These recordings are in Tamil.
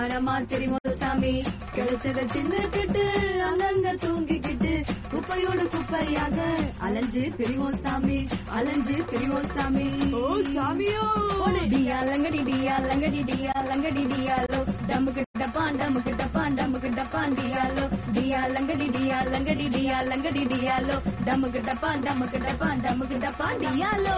மரமா தெரியும் சாமி கிடைச்சத தின்னுக்கிட்டு அங்கங்க தூங்கிக்கிட்டு குப்பையோட குப்பையாக அலைஞ்சு திரிவோம் சாமி அலைஞ்சு திரிவோம் சாமி ஓ சாமியோ டியா லங்கடி டியா லங்கடி டியா லங்கடி டியாலோ டமுக்கு டப்பான் டமுக்கு டப்பான் டமுக்கு டப்பான் டியாலோ டியா லங்கடி டியா லங்கடி டியா லங்கடி டியாலோ டமுக்கு டப்பான் டமுக்கு டப்பான் டமுக்கு டப்பான் டியாலோ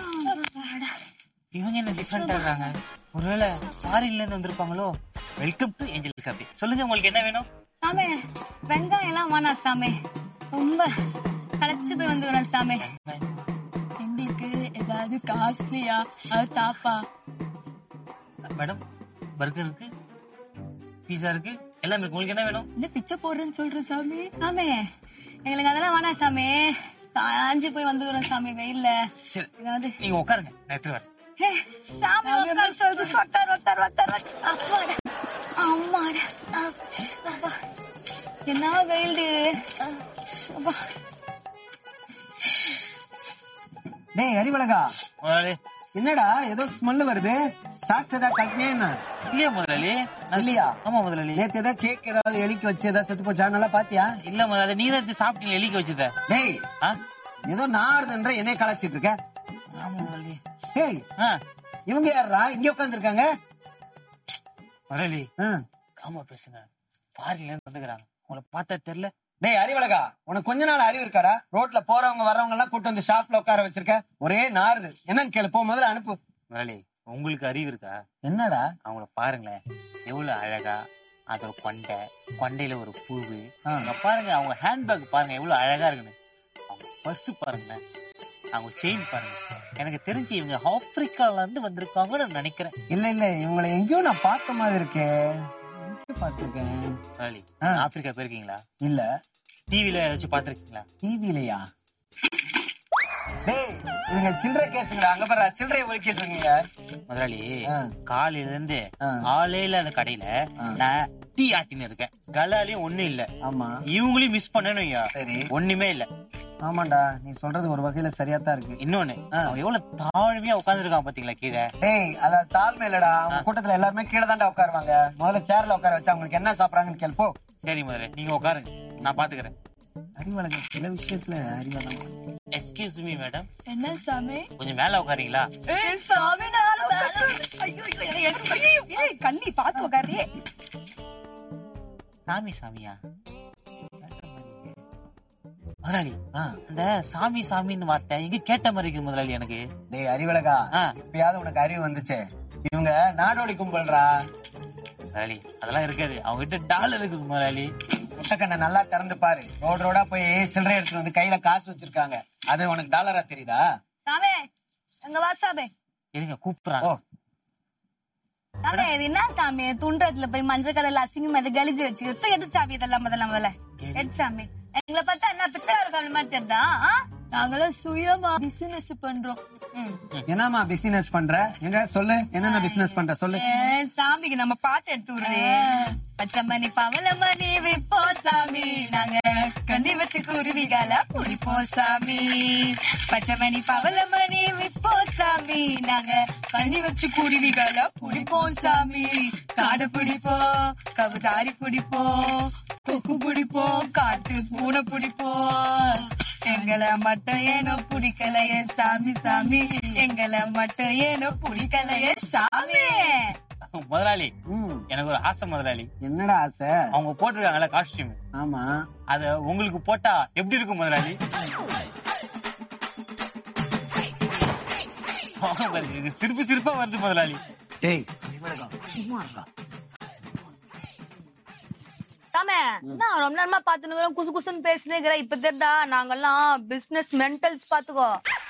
இவங்க என்ன டிஃப்ரெண்டா இருக்காங்க ஒருவேளை ஃபாரின்ல இருந்து வந்திருப்பாங்களோ வெல்கம் டு ஏஞ்சல் காபி சொல்லுங்க உங்களுக்கு என்ன வேணும் சாமி வெங்காயம் எல்லாம் வேணாம் சாமி ரொம்ப களைச்சது வந்து வரேன் சாமி எங்களுக்கு ஏதாவது காஸ்ட்லியா அது தாப்பா மேடம் பர்கர் இருக்கு பீஸா இருக்கு எல்லாமே இருக்கு உங்களுக்கு என்ன வேணும் என்ன பிச்சை போடுறேன்னு சொல்ற சாமி சாமி எங்களுக்கு அதெல்லாம் வேணாம் சாமி காஞ்சி போய் வந்து வரேன் சாமி வெயில்ல சரி ஏதாவது நீங்க உட்காருங்க நான் எடுத்துட்டு வரேன் ஏ, சாமி உட்கார் சொல்லுது உட்கார் உட்கார் உட்கார் அம்மாடா அம்மாடா அப்பா. என்ன வெயில் அப்பா. டேய் அறிவழகா முதலாளி என்னடா ஏதோ ஸ்மெல் வருது சாக்ஸ் ஏதாவது கட்டினே என்ன இல்லையா முதலாளி நான் இல்லையா ஆமா முதலாளி நேத்து ஏதாவது கேக் ஏதாவது எலிக்கு வச்சு ஏதாவது செத்து போச்சா நல்லா பாத்தியா இல்ல முதலாளி நீ தான் எடுத்து சாப்பிட்டீங்க எலிக்க வச்சத டேய் ஆ? ஏதோ நாறுதுன்ற என்னைய கலாச்சிட்டு இருக்க ஆமா முதலாளி டேய் ஆ, இவங்க யாரா இங்க உட்காந்துருக்காங்க முதலாளி காமா பேசுங்க ஃபாரின்ல இருந்து வந்துக்கிறாங்க உங்களை பார்த்தா தெரியல டேய் அறிவழகா உனக்கு கொஞ்ச நாள் அறிவு இருக்காடா ரோட்ல போறவங்க வர்றவங்க எல்லாம் கூட்டு வந்து ஷாப்ல உட்கார வச்சிருக்க ஒரே நாறுது என்னன்னு கேளு போ முதல்ல அனுப்பு முதலாளி உங்களுக்கு அறிவு இருக்கா என்னடா அவங்கள பாருங்களேன் எவ்வளவு அழகா அதோட கொண்டை கொண்டையில ஒரு பூவு ஆ. அங்க பாருங்க அவங்க ஹேண்ட்பேக் பாருங்க எவ்வளவு அழகா இருக்குன்னு அவங்க பர்ஸ் பாருங்க அவங்க செயின் பாருங்க எனக்கு தெரிஞ்சு இவங்க ஆப்பிரிக்கால இருந்து வந்திருக்காங்கன்னு நினைக்கிறேன் இல்ல இல்ல இவங்களை எங்கேயோ நான் பார்த்த மாதிரி இருக்கே எங்க பார்த்திருக்கேன் முதலாளி ஆ. ஆப்பிரிக்கா போயிருக்கீங்களா இல்ல டிவில ஏதாச்சும் பாத்திருக்கீங்களா டிவிலையா டேய் இவங்க சில்லறை கேசுங்கடா அங்க பாரு சில்லறை ஒழிக்கிட்டு இருக்கீங்க முதலாளி ஆ. காலையில இருந்து ஆ. ஆளே இல்லாத கடையில ஆ. நான் டீ ஆத்தின்னு இருக்கேன் கலாலையும் ஒண்ணும் இல்ல ஆமா இவங்களையும் மிஸ் பண்ணணும் ஐயா சரி ஒண்ணுமே இல்ல ஆமாண்டா நீ சொல்றது ஒரு வகையில சரியா தான் இருக்கு இன்னொன்னு ஆ. அவங்க எவ்வளவு தாழ்மையா உட்கார்ந்துருக்காங்க பாத்தீங்களா கீழே டேய் அத தாழ்மை இல்லடா அவங்க கூட்டத்துல எல்லாருமே கீழே தான்டா உட்காருவாங்க முதல்ல சேர்ல உட்கார வச்சு அவங்களுக்கு என்ன சாப்பிடுறாங்கன்னு கேள்வி போ சரி முதல்ல நீங்க உட்காருங்க நான் பாத்துக்கிறேன் அறிவழகம் சில விஷயத்துல அறிவழகம் எக்ஸ்கியூஸ் மீ மேடம் என்ன சாமி கொஞ்சம் மேல உட்காரீங்களா ஏய், சாமி நான் ஐயோ ஐயோ, என்னை எடுத்து- ஐயோ, ஏய், கள்ளி பாத்து உட்காரு சாமி சாமியா முதலாளி ஆ. அந்த சாமி சாமின்னு வார்த்தை எங்க கேட்ட மாதிரி இருக்கு முதலாளி எனக்கு டேய் அறிவழகா ஆ. இப்பயாவது உனக்கு அறிவு வந்துச்சே இவங்க நாடோடி கும்பல்றா முதலாளி அதெல்லாம் இருக்காது அவங்க கிட்ட டாலர் இருக்குது முதலாளி முட்டைக்கண்ணை நல்லா திறந்து பாரு ரோடு ரோடா போய் சில்லறை எடுத்துட்டு வந்து கையில காசு வச்சிருக்காங்க அது உனக்கு டாலரா தெரியுதா சாமி அங்க வா சாமி இருங்க ஓ கூப்பிடுறாங்க சாமி இது என்ன சாமி துண்டத்துல போய் மஞ்சள் கலர்ல அசிங்கம் அது கழிச்சு வச்சு எடுத்து எடுத்து சாமி இதெல்லாம் முதல்ல முதல்ல எடுத்து சாமி எங்களை பார்த்தா என்ன பிச்சைக்கார மாதிரி தெரியுதா ஆ? நாங்களும் சுயமா பிசினஸ் பண்றோம் ம். என்னம்மா பிசினஸ் பண்ற எங்க சொல்லு என்னென்ன பிசினஸ் பண்ற சொல்லு ஏ, சாமிக்கு நம்ம பாட்டு எடுத்து விடுறே பச்சை மணி பவள மணி விப்போம் சாமி நாங்க கண்ணி வச்சு குருவிகால புடிப்போம் சாமி பச்சை மணி பவள மணி விப்போம் சாமி நாங்க கண்ணி வச்சு குருவிகால புடிப்போம் சாமி காடை பிடிப்போம் கவுதாரி பிடிப்போம் கொக்கு பிடிப்போம் காட்டு பூனை பிடிப்போம் எங்களை மட்டும் ஏனோ பிடிக்கலையே சாமி சாமி எங்களை மட்டும் ஏனோ பிடிக்கலையே சாமி முதலாளி ம், எனக்கு ஒரு ஆசை முதலாளி என்னடா ஆசை அவங்க போட்டிருக்காங்கல்ல காஸ்டியூம் ஆமா அத உங்களுக்கு போட்டா எப்படி இருக்கும் முதலாளி ஆமா, பாருங்க, இது சிரிப்பு சிரிப்பா வருது முதலாளி டேய் சும்மா இருடா. சாமே நான் ரொம்ப நேரமா பாத்துனுக்குறோம் குசு குசுன்னு பேசினுக்கிற இப்ப தெரிதா நாங்கெல்லாம் பிசினஸ் மென்டல்ஸ் பாத்துக்கோ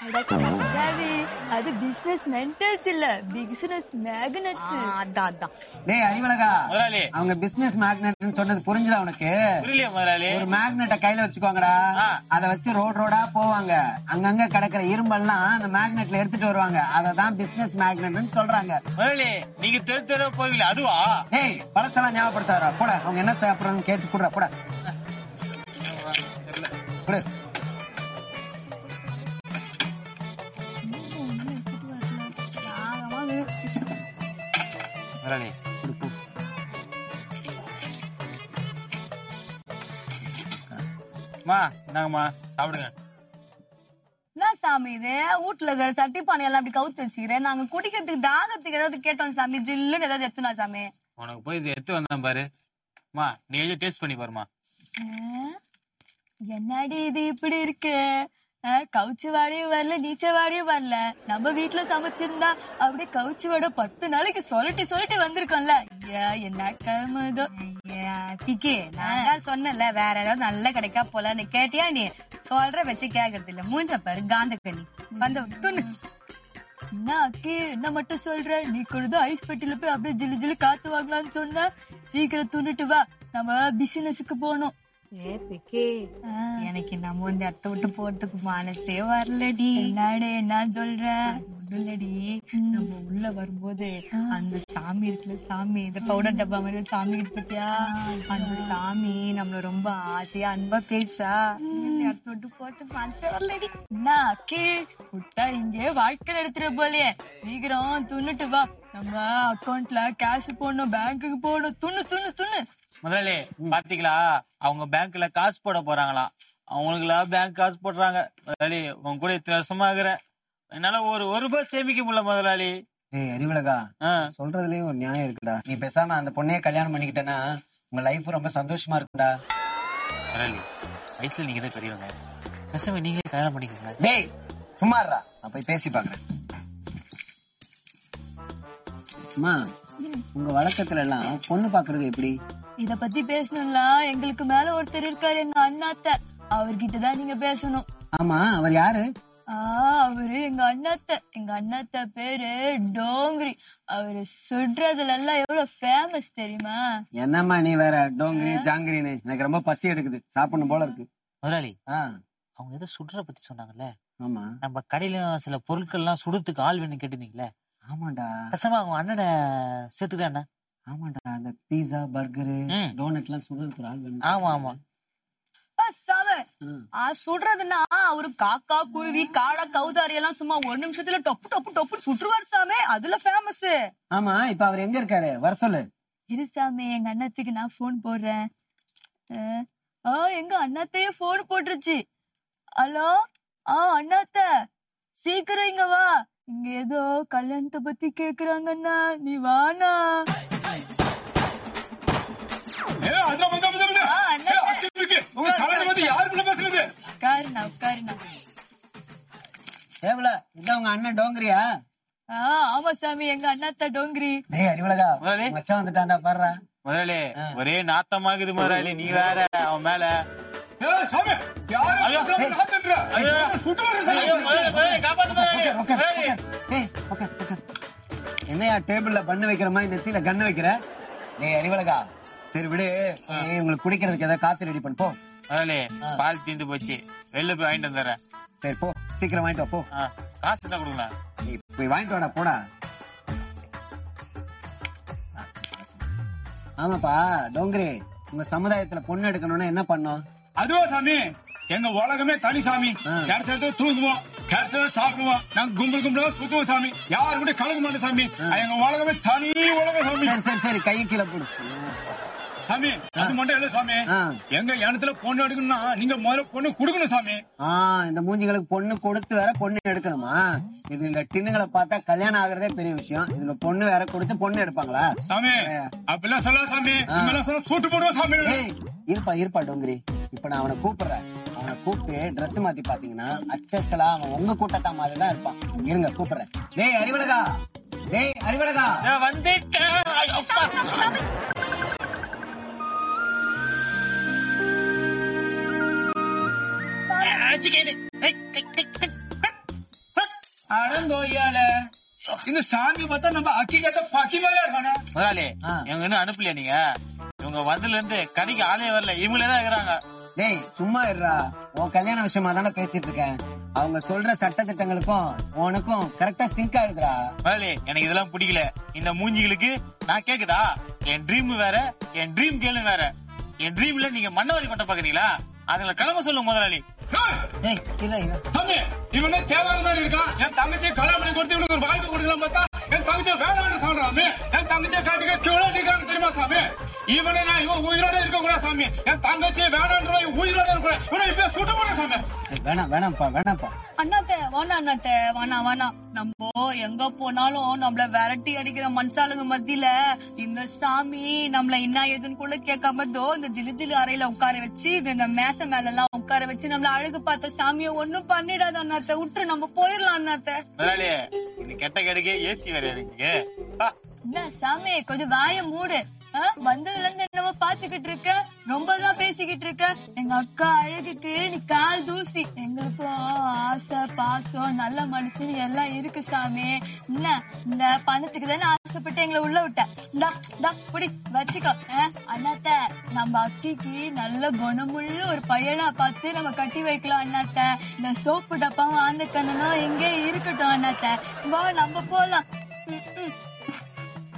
அது பிசினஸ் மென்டல்ஸ் இல்ல பிசினஸ் மேக்னெட்ஸ் அதான் அதான் டேய் அறிவழகா முதலாளி அவங்க பிசினஸ் மேக்னெட்னு சொன்னது புரிஞ்சுதா உனக்கு புரியலையா முதலாளி ஒரு மேக்னெட்ட கையில வச்சுக்கோங்கடா ஆ. அத வச்சு ரோட் ரோடா போவாங்க அங்கங்க கிடக்குற இரும்பெல்லாம் அந்த மேக்னெட்ல எடுத்துட்டு வருவாங்க அததான் பிசினஸ் மேக்னெட்னு சொல்றாங்க முதலாளி நீங்க தெரு தெரு போவீங்களா அதுவா ஏய் பழசெல்லாம் ஞாபகப்படுத்தாரா போட அவங்க என்ன சாப்பிடுறாங்கன்னு கேட்டு கூடுறா போட கொடு. முதலாளி மா இந்தாங்கம்மா சாப்பிடுங்க என்ன சாமி இது வீட்டுல இருக்கிற சட்டி பானை எல்லாம் அப்படி கவுத்து வச்சுக்கிறேன் நாங்க குடிக்கிறதுக்கு தாகத்துக்கு ஏதாவது கேட்டோம் சாமி ஜில்லுன்னு ஏதாவது எடுத்துனா சாமி உனக்கு போய் இது எடுத்து வந்தேன் பாரு மா நீ எழுதி டேஸ்ட் பண்ணி பாருமா ஆ? என்னடி இது இப்படி இருக்கு ஆ, கவுச்சு வாடையும் வரல நீச்ச வாடையும் வரல நம்ம வீட்டுல சமைச்சிருந்தா அப்படியே கவுச்சு வாடை பத்து நாளைக்கு சொல்லட்டி சொல்லட்டி வந்திருக்கோம்ல ஐயா என்ன கிழமதோ பிக்கே நான் தான் சொன்னேன்ல வேற ஏதாவது நல்ல கிடைக்கா போல நீ கேட்டியா நீ சொல்ற வச்சு கேக்குறது இல்ல மூஞ்ச பாரு காந்த கண்ணி வந்து துண்ணு என்ன அக்கி என்ன மட்டும் சொல்ற நீ கூட ஐஸ் பெட்டில போய் அப்படியே ஜிலு ஜிலு காத்து வாங்கலாம்னு சொன்ன சீக்கிரம் துண்ணுட்டு வா நம்ம பிசினஸுக்கு போகணும் ஏ பிக்கே எனக்கு நம்ம வந்து அத்தை விட்டு போறதுக்கு மனசே வரலடி என்னடே நான் சொல்றேன் ஒண்ணுலடி நம்ம உள்ள வரும்போது அந்த சாமி இருக்குல்ல சாமி இந்த பவுடர் டப்பா மாதிரி ஒரு சாமி இருக்கு பாத்தியா அந்த சாமி நம்மள ரொம்ப ஆசையா அன்பா பேசா அத்தை விட்டு போறதுக்கு மனசே வரலடி என்ன அக்கி விட்டா இங்கே வாழ்க்கை எடுத்துற போலயே சீக்கிரம் துண்ணுட்டு வா நம்ம அக்கௌண்ட்ல கேஷ் போடணும் பேங்க்குக்கு போகணும் துண்ணு துண்ணு துண்ணு முதலாளி பாத்தீங்களா அவங்க பேங்க்ல காசு போட போறாங்களாம் அவங்களுக்குலா பேங்க் காசு போடுறாங்க முதலாளி உங்க கூட இத்தனை வருஷமா இருக்கிறேன் என்னால ஒரு ஒரு ரூபாய் சேமிக்க முடியல முதலாளி ஏய் அறிவுலகா ஆ, சொல்றதுலயே ஒரு நியாயம் இருக்குடா நீ பேசாம அந்த பொண்ணையே கல்யாணம் பண்ணிக்கிட்டேன்னா உங்க லைஃப் ரொம்ப சந்தோஷமா இருக்கும்டா முதலாளி வயசுல நீங்க தான் பெரியவங்க பேசாம நீங்களே கல்யாணம் பண்ணிக்கோங்க டேய் சும்மா இருடா நான் போய் பேசி பாக்குறேன் அம்மா உங்க வழக்கத்துல எல்லாம் பொண்ணு பாக்குறது எப்படி இத பத்தி பேசணும்ல எங்களுக்கு மேல ஒருத்தர் இருக்காரு எங்க அண்ணாத்த அவர்கிட்ட தான் நீங்க பேசணும் ஆமா அவர் யாரு ஆ அவரு எங்க அண்ணாத்த எங்க அண்ணாத்த பேரு டோங்கிரி அவரு சுடுறதுல எல்லாம் எவ்வளவு ஃபேமஸ் தெரியுமா என்னம்மா நீ வேற டோங்கிரி ஜாங்கிரின்னு எனக்கு ரொம்ப பசி எடுக்குது சாப்பிடணும் போல இருக்கு முதலாளி ஆ அவங்க ஏதோ சுடுற பத்தி சொன்னாங்கல்ல ஆமா நம்ம கடையில சில பொருட்கள் எல்லாம் சுடுறதுக்கு ஆள் வேணும் கேட்டிருந்தீங்களே ஆமாடா பேசாம அவங்க அண்ணனை சேர்த்துக்கிட்டா ஆமாடா அந்த பீஸா பர்கரு ம். டோனட் எல்லாம் சுடுறதுக்கு ஒரு ஆள் வேணும் ஆமா ஆமா ஆ, சாம ம். ஆ சுடுறதுன்னா அவரு காக்கா குருவி காடா கௌதாரி எல்லாம் சும்மா ஒரு நிமிஷத்துல டொப்பு டொப்பு டொப்பு சுற்றுவார் சாமே அதுல ஃபேமஸ் ஆமா இப்ப அவர் எங்க இருக்காரு வர சொல்லு இரு சாமி எங்க அண்ணத்துக்கு நான் போன் போடுறேன் அஹ், ஆ எங்க அண்ணாத்தையே போன் போட்டுருச்சு ஹலோ ஆ அண்ணாத்த சீக்கிரம் இங்க வா இங்க ஏதோ கல்யாணத்தை பத்தி கேக்குறாங்கண்ணா நீ வாண்ணா ஏ, அதுல வந்து, வந்து, வந்து. ஆ, அண்ணா. ஏ, அச்சு இருக்கு. உங்க தலையில வந்து யாருக்குள்ள பேசுறது உட்காருண்ணா உட்காருண்ணா ஏவல இதான் உங்க அண்ணன் டோங்கிரியா ஆ ஆமா சாமி எங்க அண்ணாத்த டோங்கிரி டேய் அறிவுலகா முதலாளி. மச்சான் வந்துட்டான்டா பாடுறா முதலாளி ஒரே நாத்தமாகுது முதலாளி நீ வேற அவன் மேல ஏ, சாமி யாரு ஐயோ, சாமி, நான் திட்டுறேன். ஐயோ. சுட்டு வருது, சாமி. ஐயோ, முதலாளி, முதலாளி, காப்பாத்து முதலாளி. முதலாளி. ஏய், உட்கார், உட்கார். என்னையா டேபிள்ல பண்ணு வைக்கிற மாதிரி நெத்தியில கண்ணு வைக்கிற டேய் அறிவழகா சரி விடு நீ உங்களுக்கு குடிக்கிறதுக்கு ஏதாவது காசு ரெடி பண்ணு போ முதலாளி பால் தீந்து போச்சு வெளில போய் வாங்கிட்டு வந்துடுறேன் சரி போ சீக்கிரம் வாங்கிட்டு வா போ ஆ, காசு என்ன கொடுங்களா நீ போய் வாங்கிட்டு வாடா போடா ஆமாப்பா டோங்கிரி உங்க சமுதாயத்துல பொண்ணு எடுக்கணும்னா என்ன பண்ணோம் அதுவா சாமி எங்க உலகமே தனி சாமி கிடைச்சது தூங்குவோம் கிடைச்சது சாப்பிடுவோம் நாங்க கும்பல் கும்பலா சுத்துவோம் சாமி யாரு கூட கலக்க மாட்டோம் சாமி எங்க உலகமே தனி உலகம் சாமி சரி சரி சரி கையை கீழே போடு சாமி அது மட்டும் இல்ல சாமி ஆ. எங்க இடத்துல பொண்ணு எடுக்கணும்னா நீங்க முதல்ல பொண்ணு கொடுக்கணும் சாமி ஆ இந்த மூஞ்சிகளுக்கு பொண்ணு கொடுத்து வேற பொண்ணு எடுக்கணுமா இது இந்த டின்னுங்களை பார்த்தா கல்யாணம் ஆகுறதே பெரிய விஷயம் இதுங்க பொண்ணு வேற கொடுத்து பொண்ணு எடுப்பாங்களா சாமி அப்படிலாம் சொல்ல சாமி இப்பெல்லாம் சொல்ல சூட்டு போடுவோம் சாமி ஏய் இருப்பா இருப்பா டோங்கிரி இப்ப நான் அவனை கூப்பிடுறேன் அவனை கூப்பிட்டு Dress மாத்தி பாத்தீங்கன்னா அச்சசலா அவன் உங்க கூட்டத்தா மாதிரி தான் இருப்பான் இருங்க கூப்பிடுறேன் டேய் அறிவழகா டேய் அறிவழகா நான் வந்துட்டேன் ஐயோ, அப்பா. ஆச்சிக்காது. ஏய், ஏய், ஏய், ஏய். அடங்கோயால இந்த சாமி பார்த்தா நம்ம அக்கி கட்ட பக்கி மாதிரியா இருக்கானே முதலாளி ஆ. இவங்க இன்னும் அனுப்பலையா நீங்க இவங்க வந்ததுல இருந்து கடைக்கு ஆளே வரல இவங்களே தான் இருக்கிறாங்க டேய் சும்மா இருடா உன் கல்யாண விஷயமா தானே பேசிட்டு இருக்கேன் அவங்க சொல்ற சட்ட திட்டங்களுக்கும் உனக்கும் கரெக்டா சிங்க் ஆகுதுடா முதலாளி எனக்கு இதெல்லாம் பிடிக்கல இந்த மூஞ்சிகளுக்கு நான் கேக்குதா என் ட்ரீம் வேற என் ட்ரீம் கேளு வேற என் ட்ரீம்ல நீங்க மண்ணவாரி கொட்ட பாக்குறீங்களா அதுல கிளம்ப சொல்லுங்க முதலாளி ஏய், டேய் இல்ல இல்ல சாமி இவனே தேவையான மாதிரி இருக்கான் என் தங்கச்சியை கல்யாணம் பண்ணி கொடுத்து இவனுக்கு ஒரு வாய்ப்பு கொடுக்கலாம் பார்த்தா என் தங்கச்சியை வேணாம்னு சொல்றாமே என் தங்கச்சியை காட்டுக்க கியூல நிக்கிறாங்க தெரியுமா சாமி இவனை நான் இவன் உயிரோட இருக்க கூடாது சாமி என் தங்கச்சி வேணான்ற உயிரோட இருக்க கூடாது இவனை இப்ப சுட்டு போட சாமி ஏய், வேணாம் வேணாம்ப்பா வேணாம்ப்பா அண்ணாத்த வேணாம் அண்ணாத்த வேணாம் வேணாம் நம்ம எங்க போனாலும் நம்மள விரட்டி அடிக்கிற மனுஷாளுங்க மத்தியில இந்த சாமி நம்மள என்ன ஏதுன்னு கூட கேட்காம தோ இந்த ஜிலு ஜிலு அறையில உட்கார வச்சு இது இந்த மேச மேல எல்லாம் உட்கார வச்சு நம்மள அழகு பார்த்த சாமிய ஒண்ணும் பண்ணிடாத அண்ணாத்த விட்டுரு நம்ம போயிடலாம் அண்ணாத்த முதலாளி இந்த கெட்ட கெடுக்கே ஏசி வேற இருக்கு ஆ, என்ன சாமி கொஞ்சம் வாய மூடு ஆ? வந்ததுல இருந்து என்னமோ பாத்துக்கிட்டு இருக்க ரொம்ப தான் பேசிக்கிட்டு இருக்க எங்க அக்கா அழகுக்கு நீ கால் தூசி எங்களுக்கும் ஆசை பாசம் நல்ல மனுஷன் எல்லாம் இருக்கு சாமி என்ன இந்த பணத்துக்கு தானே ஆசைப்பட்டு எங்களை உள்ள விட்ட இந்தா, இந்தா, புடி வச்சுக்கோ ஆ? அண்ணாத்த நம்ம அக்கிக்கு நல்ல குணமுள்ள ஒரு பையனா பார்த்து நம்ம கட்டி வைக்கலாம் அண்ணாத்த இந்த சோப்பு டப்பாவும் ஆந்த கண்ணனும் எங்கே இருக்கட்டும் அண்ணாத்த வா நம்ம போலாம்